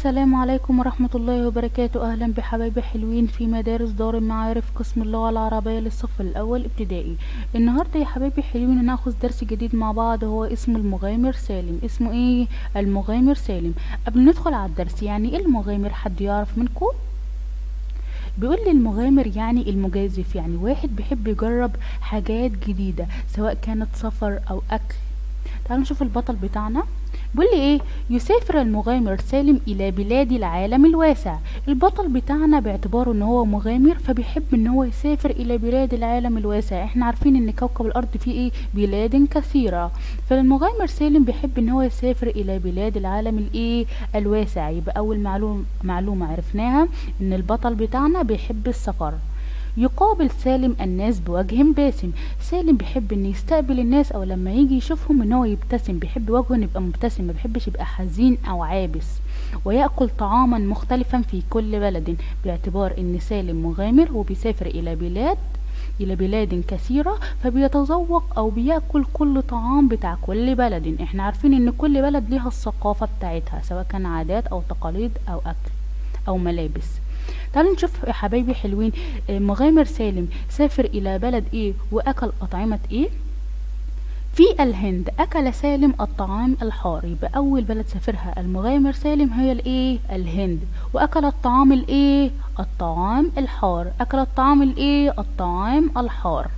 السلام عليكم ورحمة الله وبركاته أهلا بحبايبي حلوين في مدارس دار المعارف قسم اللغة العربية للصف الأول ابتدائي النهاردة يا حبايبي حلوين هناخد درس جديد مع بعض هو اسمه المغامر سالم اسمه ايه المغامر سالم قبل ندخل على الدرس يعني ايه المغامر حد يعرف منكم بيقول لي المغامر يعني المجازف يعني واحد بيحب يجرب حاجات جديدة سواء كانت سفر أو أكل تعالوا نشوف البطل بتاعنا بيقول لي ايه يسافر المغامر سالم الى بلاد العالم الواسع البطل بتاعنا باعتباره ان هو مغامر فبيحب ان هو يسافر الى بلاد العالم الواسع احنا عارفين ان كوكب الارض فيه ايه بلاد كثيرة فالمغامر سالم بيحب ان هو يسافر الى بلاد العالم الايه الواسع يبقى اول معلومة معلومة عرفناها ان البطل بتاعنا بيحب السفر يقابل سالم الناس بوجه باسم سالم بيحب ان يستقبل الناس او لما يجي يشوفهم ان هو يبتسم بيحب وجهه ان يبقى مبتسم ما بيحبش يبقى حزين او عابس ويأكل طعاما مختلفا في كل بلد باعتبار ان سالم مغامر وبيسافر الى بلاد إلى بلاد كثيرة فبيتذوق أو بيأكل كل طعام بتاع كل بلد احنا عارفين ان كل بلد ليها الثقافة بتاعتها سواء كان عادات أو تقاليد أو أكل أو ملابس تعالوا نشوف يا حبايبي حلوين مغامر سالم سافر الى بلد ايه واكل اطعمة ايه في الهند اكل سالم الطعام الحار يبقى اول بلد سافرها المغامر سالم هي الايه الهند واكل الطعام الايه الطعام الحار اكل الطعام الايه الطعام الحار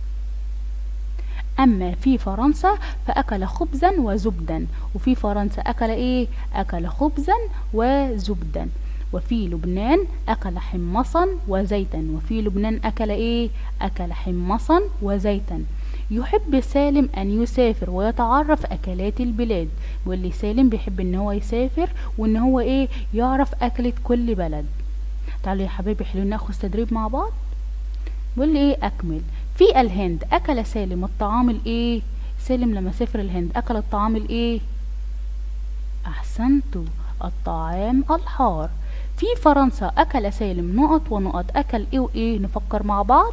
أما في فرنسا فأكل خبزا وزبدا وفي فرنسا أكل إيه؟ أكل خبزا وزبدا وفي لبنان أكل حمصا وزيتا وفي لبنان أكل إيه؟ أكل حمصا وزيتا يحب سالم أن يسافر ويتعرف أكلات البلاد واللي سالم بيحب إن هو يسافر وإن هو إيه يعرف أكلة كل بلد تعالوا يا حبايبي حلوين ناخد تدريب مع بعض بيقول لي إيه أكمل في الهند أكل سالم الطعام الإيه سالم لما سافر الهند أكل الطعام الإيه أحسنتوا الطعام الحار في فرنسا أكل سالم نقط ونقط أكل إيه وإيه نفكر مع بعض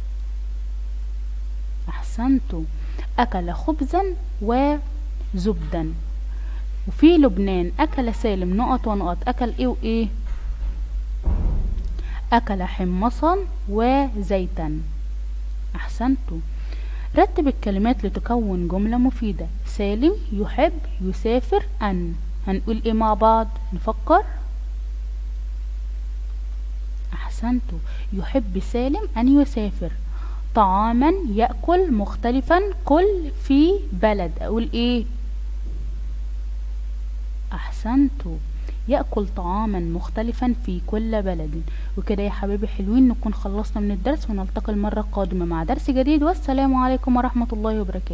أحسنتوا أكل خبزا وزبدا وفي لبنان أكل سالم نقط ونقط أكل إيه وإيه أكل حمصا وزيتا أحسنتوا رتب الكلمات لتكون جملة مفيدة سالم يحب يسافر أن هنقول إيه مع بعض نفكر أحسنتوا يحب سالم أن يسافر طعاما يأكل مختلفا كل في بلد أقول إيه أحسنتوا يأكل طعاما مختلفا في كل بلد وكده يا حبايبي حلوين نكون خلصنا من الدرس ونلتقي المرة القادمة مع درس جديد والسلام عليكم ورحمة الله وبركاته